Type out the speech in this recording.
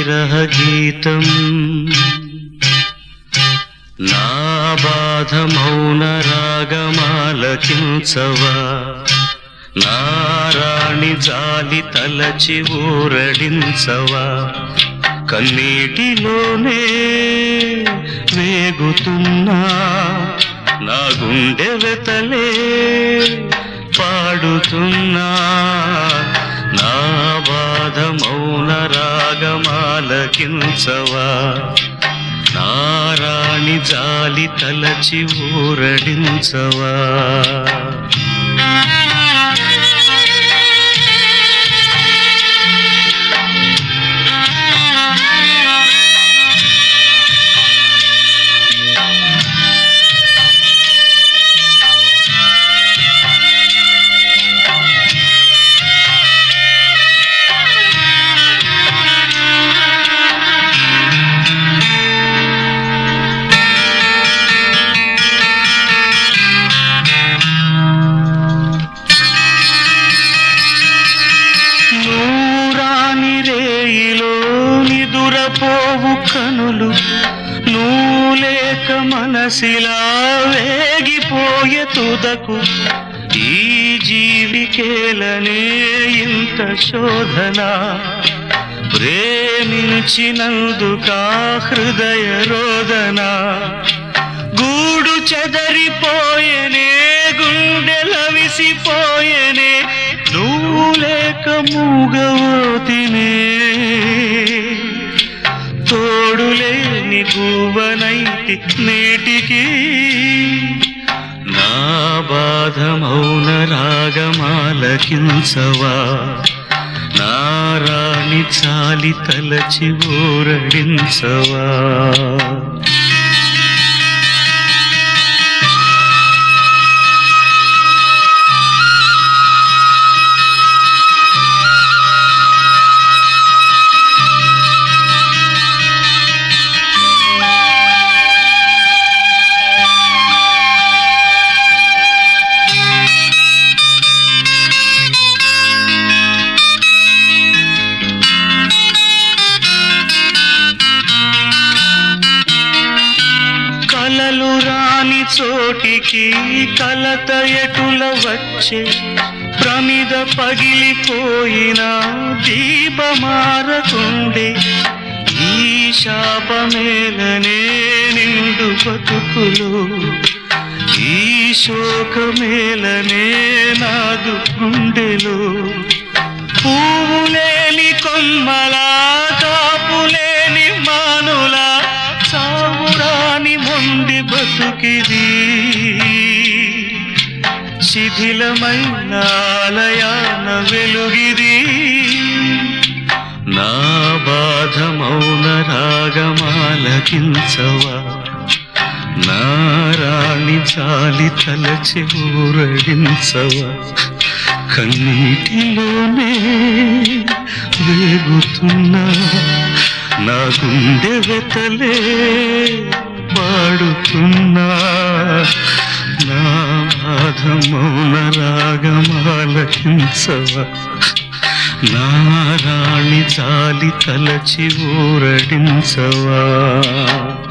విరహ గీతం నా బాధ మౌన రాగమాలకించవా నారాణి జాలి తలచి ఊరడించవా కన్నీటిలోనే వేగుతున్నా నా గుండె వెతలే పాడుతున్నా నా బాధ మౌన రాగమాలకించవా నారాణి జాలి తలచి ఊరడించవా నూరాని రేయిలో నిదురపోవు కనులు నూలేక మనసిలా వేగిపోయే తుదకు ఈ జీవికేలనే ఇంత శోధన ప్రేమించినందుకా హృదయ రోదన గూడు చెదరిపోయెనే గుండెలవిసిపోయెనే నువ్వు లేక మూగవోతినే తోడులేని గువ్వనైతి నేటికి నా బాధ మౌన రాగమాలకించవా నారాణి చాలి తలచి ఊరడించవా కలలు రాని చోటికి కలత ఎటుల వచ్చే ప్రమిద పగిలిపోయిన దీపమారకుండే ఈ శాపమేలనే నిండు బతుకులు ఈ శోకమేలనే నాదు గుండెలు పువ్వులేని కొమ్మలా కాపులేని మానులా సావురాని మొండి బతుకిది శిథిలమైన ఆలయాన వెలుగిది నా బాధ మౌన రాగమాలకించవా నారాణి చాలి తలచి ఊరడించవా కన్నీటిలోనే వేగుతున్నా నా గుండె వెతలే పాడుతున్నా నా బాధ మౌన రాగమాలకించవా నారాణి చాలి తలచి ఊరడించవా